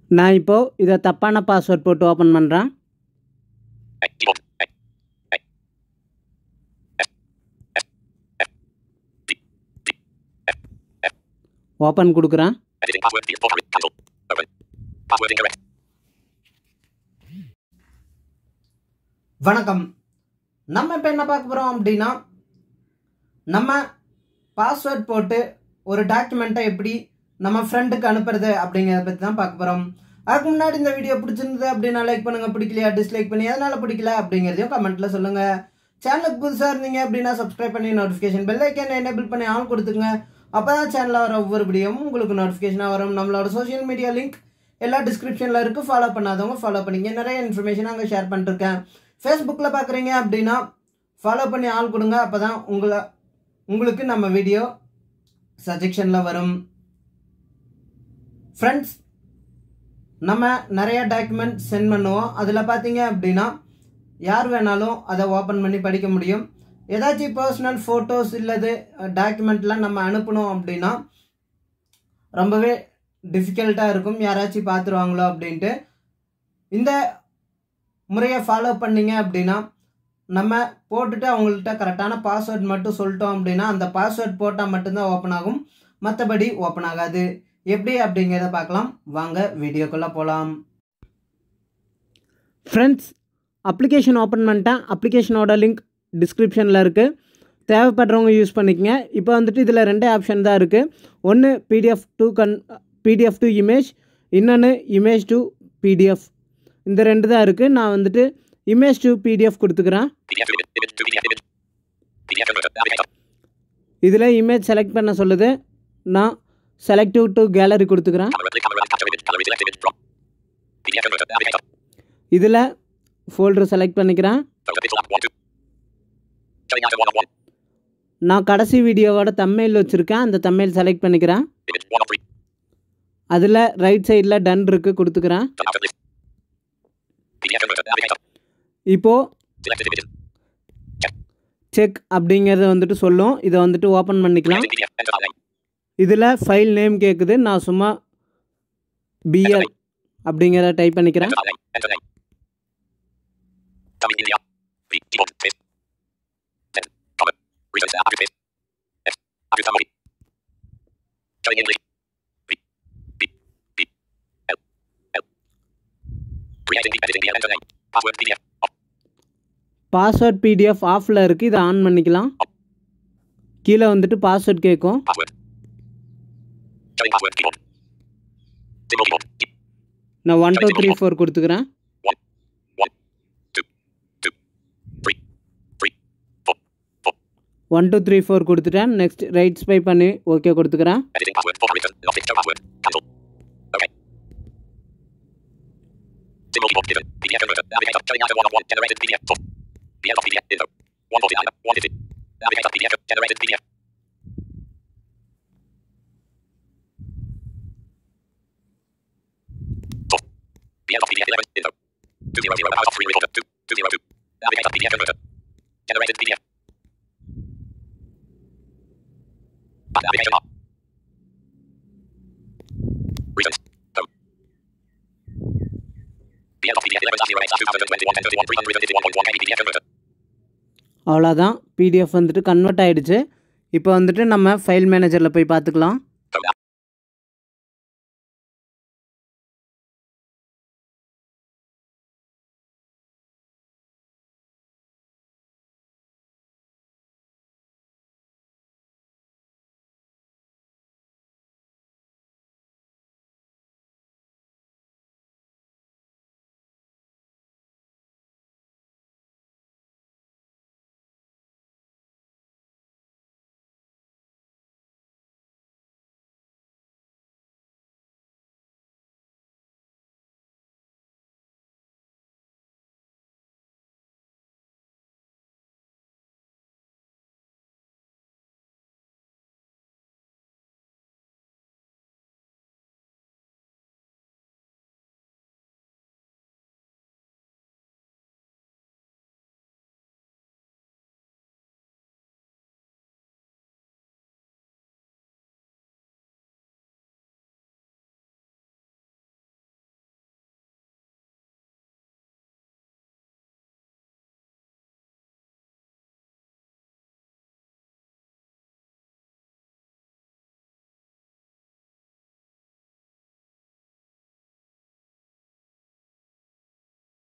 நான் இப்போது இதை தப்பான பாஸ்வேர்ட் போட்டு ஓப்பன் பண்ணுறேன் A. Keyboard. A. A. F. F. F. D. D. F. F. Open கொடுக்குறேன் Editing password. Default photo. Cancel. Open. Password incorrect. வணக்கம் நம்ம இப்போ என்ன பார்க்க போகிறோம் அப்படின்னா நம்ம பாஸ்வேர்ட் போட்டு ஒரு டாக்குமெண்ட்டை எப்படி நம்ம ஃப்ரெண்டுக்கு அனுப்புறது அப்படிங்கிறத பற்றி தான் பார்க்க போகிறோம் அதுக்கு முன்னாடி இந்த வீடியோ பிடிச்சிருந்தது அப்படின்னா லைக் பண்ணுங்க பிடிக்கலையா டிஸ்லைக் பண்ணி எதனால பிடிக்கல அப்படிங்கிறதையும் கமெண்ட்ல சொல்லுங்க சேனலுக்கு புதுசாக இருந்தீங்க அப்படின்னா சப்ஸ்கிரைப் பண்ணி நோட்டிஃபிகேஷன் பெல் ஐக்கன் எனேபிள் பண்ணி ஆன் கொடுத்துங்க அப்போ தான் சேனலில் வர ஒவ்வொரு வீடியோவும் உங்களுக்கு நோட்டிஃபிகேஷனாக வரும் நம்மளோட சோஷியல் மீடியா லிங்க் எல்லா டிஸ்கிரிப்ஷனில் இருக்குது ஃபாலோ பண்ணாதவங்க ஃபாலோ பண்ணிங்க நிறைய இன்ஃபர்மேஷன் அங்கே ஷேர் பண்ணிருக்கேன் ஃபேஸ்புக்கில் பார்க்குறீங்க அப்படின்னா ஃபாலோ பண்ணி ஆள் கொடுங்க அப்போ தான் உங்களை உங்களுக்கு நம்ம வீடியோ சஜெக்ஷனில் வரும் ஃப்ரெண்ட்ஸ் நம்ம நிறைய டாக்குமெண்ட் சென்ட் பண்ணுவோம் அதில் பார்த்தீங்க அப்படின்னா யார் வேணாலும் அதை ஓப்பன் பண்ணி படிக்க முடியும் ஏதாச்சும் பர்சனல் ஃபோட்டோஸ் இல்லது டாக்குமெண்ட்லாம் நம்ம அனுப்பணும் அப்படின்னா ரொம்பவே டிஃபிகல்ட்டாக இருக்கும் யாராச்சும் பார்த்துருவாங்களோ அப்படின்ட்டு இந்த முறையை ஃபாலோ பண்ணீங்க அப்படின்னா நம்ம போட்டுட்டு அவங்கள்ட்ட கரெக்டான பாஸ்வேர்ட் மட்டும் சொல்லிட்டோம் அப்படின்னா அந்த பாஸ்வேர்ட் போட்டால் மட்டும்தான் ஓப்பன் ஆகும் மற்றபடி ஓப்பன் ஆகாது எப்படி அப்படிங்கிறத பார்க்கலாம் வாங்க வீடியோக்குள்ளே போகலாம் ஃப்ரெண்ட்ஸ் அப்ளிகேஷன் ஓப்பன் பண்ணிட்டேன் அப்ளிகேஷனோட லிங்க் டிஸ்கிரிப்ஷனில் இருக்குது தேவைப்படுறவங்க யூஸ் பண்ணிக்கங்க இப்போ வந்துட்டு இதில் ரெண்டே ஆப்ஷன் தான் இருக்குது ஒன்று பிடிஎஃப் டு கன் பிடிஎஃப் டு இமேஜ் இன்னொன்று இமேஜ் டு பிடிஎஃப் இந்த ரெண்டு தான் இருக்குது நான் வந்துட்டு இமேஜ் டு பிடிஎஃப் கொடுத்துக்கிறேன் PDF to image. Image to PDF. Image. PDF converter. Navigator. இதில் இமேஜ் செலக்ட் பண்ண சொல்லுது நான் செலக்டிவ் டு கேலரி கொடுத்துக்கிறேன் Camera. Click camera and capture image. Gallery select image from. PDF converter. Navigator. இதில் folder select பண்ணிக்கிறேன் Photo pixel app. One two. Showing item one of one. நான் கடைசி வீடியோவோட தம்மெயில் வச்சுருக்கேன் அந்த தம்மெயில் செலக்ட் பண்ணிக்கிறேன் Image one of three. அதில் right சைடில் டன் இருக்குது கொடுத்துக்கிறேன் Done out of list. PDF converter. Navigator. இப்போது Selected images. செக் அப்படிங்கிறத வந்துட்டு சொல்லும் இதை வந்துட்டு ஓப்பன் பண்ணிக்கலாம் Creating PDF. Enter file name. இதில் ஃபைல் நேம் கேட்குது நான் சும்மா பிஎல் அப்படிங்கிறத டைப் பண்ணிக்கிறேன் Enter file name. Enter name. Coming in the app. B. Keyboard. Space. Then. Comma. Return to app. Space. F. App. Summary. Showing English. B. B. B. L. L. Creating the editing the enter name. Password PDF. Off. Password PDF ஆஃபில் இருக்குது இதை on பண்ணிக்கலாம் கீழே வந்துட்டு password கேட்கும் Password. Showing password keyboard. Symbol keyboard. Key. நான் one two three four கொடுத்துக்கிறேன் One. One. Two. Two. Three. Three. Four. Four. One two three four கொடுத்துட்டேன் நெக்ஸ்ட் ரைட் ஸ்பை பண்ணி ஓகே கொடுத்துக்கிறேன் Editing password for return. Lost it. Show password. Cancel. Okay. Symbol keyboard given. PDF converter. Navigator. Showing item one of one. Generated PDF. Four. The end of PDF. Info. One for the item. One digit. Navigator. PDF. Generated PDF. Four. The end of PDF. Eleven. Info. Two zero zero. Out of three recorder. Two. Two zero two. Navigator. PDF converter. Generated PDF. Navigation up. Reasons. Home. The end of PDF 11 2021 1031 351.1 KB PDF converter. அவ்வளோதான் PDF வந்துட்டு convert ஆகிடுச்சு இப்போ வந்துட்டு நம்ம file மேனேஜரில் போய் பார்த்துக்கலாம்